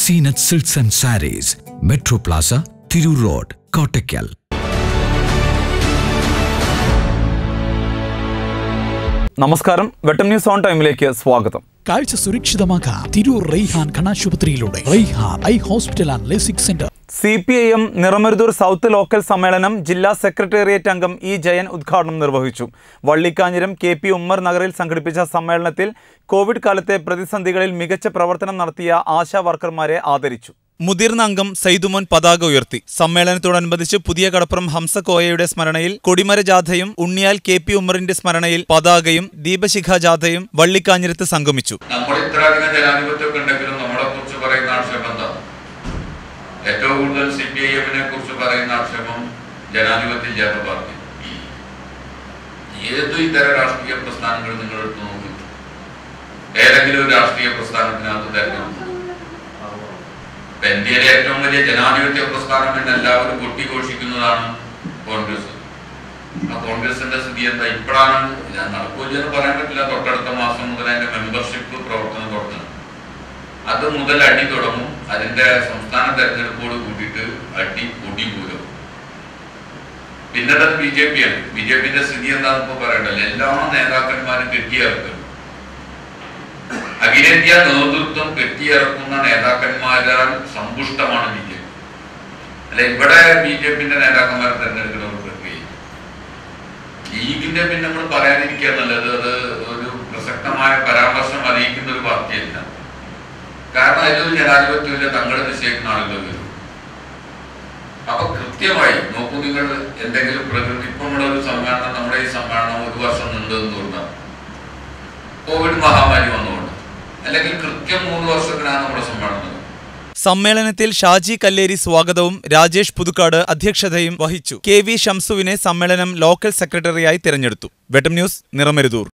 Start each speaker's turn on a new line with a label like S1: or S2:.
S1: Zeenath silks and sarees metro plaza Tirur road Kottakkal
S2: നമസ്കാരം Vettam news on ടൈമിലേക്ക് സ്വാഗതം
S3: കാഴ്ച സുരക്ഷിതമാക്കാം തിരൂർ റെയ്ഹാൻ കണ്ണാശുപത്രിയിലൂടെ Raihan eye hospital and LASIK centre
S2: C P I M Niramaruthur south local സമ്മേളനം ജില്ലാ സെക്രട്ടേറിയറ്റ് അംഗം ഇ ജയൻ ഉദ്ഘാടനം നിർവഹിച്ചു വള്ളിക്കാഞ്ഞിരം കെ പി ഉമ്മർ നഗറിൽ സംഘടിപ്പിച്ച സമ്മേളനത്തിൽ കോവിഡ് കാലത്തെ പ്രതിസന്ധികളിൽ മികച്ച പ്രവർത്തനം നടത്തിയ ആശാ വർക്കർമാരെ ആദരിച്ചു മുതിർന്ന അംഗം സൈദുമോൻ പതാക ഉയർത്തി സമ്മേളനത്തോടനുബന്ധിച്ച് പുതിയ കടപ്പുറം ഹംസകോയയുടെ സ്മരണയിൽ കൊടിമര ജാഥയും ഉണ്ണിയാൽ കെ പി ഉമ്മറിന്റെ സ്മരണയിൽ പതാകയും ദീപശിഖ ജാഥയും വള്ളിക്കാഞ്ഞിരത്ത് സംഗമിച്ചു
S4: നമ്മൾ ഇത്രയധികം ജനാധിപത്യമൊക്കെ ഉണ്ടെങ്കിലും നമ്മളെ കുറിച്ച് പറയുന്ന ആക്ഷേപം എന്താ ഏറ്റവും കൂടുതൽ സി പി ഐ എമ്മിനെ കുറിച്ച് പറയുന്ന ആക്ഷേപം ജനാധിപത്യ ഇല്ലാത്ത പാർട്ടി ഏതു ഇതര രാഷ്ട്രീയ പ്രസ്ഥാനങ്ങൾ നിങ്ങൾ എടുത്തു നോക്കും ഏതെങ്കിലും ഒരു രാഷ്ട്രീയ പ്രസ്ഥാനത്തിനകത്ത് തെരഞ്ഞെടുപ്പ് ഇപ്പൊ ഇന്ത്യയിലെ ഏറ്റവും വലിയ ജനാധിപത്യ പ്രസ്ഥാനം എന്ന് എല്ലാവരും കൊട്ടിഘോഷിക്കുന്നതാണ് കോൺഗ്രസ് ആ കോൺഗ്രസിന്റെ സ്ഥിതി എന്താ ഇപ്പോഴാണ് ഞാൻ നടക്കൂലെന്ന് പറയാൻ പറ്റില്ല തൊട്ടടുത്ത മാസം മുതൽ അതിന്റെ മെമ്പർഷിപ്പ് പ്രവർത്തനം തുടങ്ങുന്നത് അത് മുതൽ അടി തുടങ്ങും അതിന്റെ സംസ്ഥാന തെരഞ്ഞെടുപ്പോട് കൂട്ടിയിട്ട് അടി പൊടി പൂരം പിന്നീട് ബി ജെ പി ആണ് ബി ജെ പിന്റെ സ്ഥിതി എന്താണെന്ന് ഇപ്പൊ പറയണ്ടല്ലോ എല്ലാ നേതാക്കന്മാരും കെട്ടിയിറക്കും അഖിലേന്ത്യാ നേതൃത്വം കെട്ടിയിറക്കുന്ന നേതാക്കന്മാരാൽ സമ്പുഷ്ടമാണ് ബി ജെ പി അല്ല ഇവിടെ ബി ജെ പിന്റെ നേതാക്കന്മാരെ തെരഞ്ഞെടുക്കുന്ന ഒരു പ്രക്രിയ ലീഗിന്റെ പിന്നെ നമ്മൾ പറയാതിരിക്കുക നല്ലത് അത് ഒരു പ്രസക്തമായ പരാമർശം അറിയിക്കുന്ന ഒരു പാർട്ടിയല്ല കാരണം അതിലൊരു ജനാധിപത്യമില്ല തങ്ങളെ നിശ്ചയിക്കുന്ന ആളുകൾ വരും അപ്പൊ കൃത്യമായി നോക്കൂ നിങ്ങൾ എന്തെങ്കിലും പ്രകൃതി ഇപ്പൊ നമ്മുടെ ഒരു സമ്മേളനം നമ്മുടെ ഈ സമ്മേളനം ഒരു വർഷം നീണ്ടെന്ന് തോന്നാം കോവിഡ് മഹാമാരി വന്നുകൊണ്ട് അല്ലെങ്കിൽ കൃത്യം മൂന്ന് വർഷത്തിനാണ് നമ്മുടെ സമ്മേളനം നടന്നത്.
S2: സമ്മേളനത്തിൽ ഷാജി കല്ലേരി സ്വാഗതവും രാജേഷ് പുതുക്കാട് അധ്യക്ഷതയും വഹിച്ചു കെ വി ഷംസുവിനെ സമ്മേളനം ലോക്കൽ സെക്രട്ടറിയായി തിരഞ്ഞെടുത്തു വെട്ടം ന്യൂസ് നിറമരുതൂർ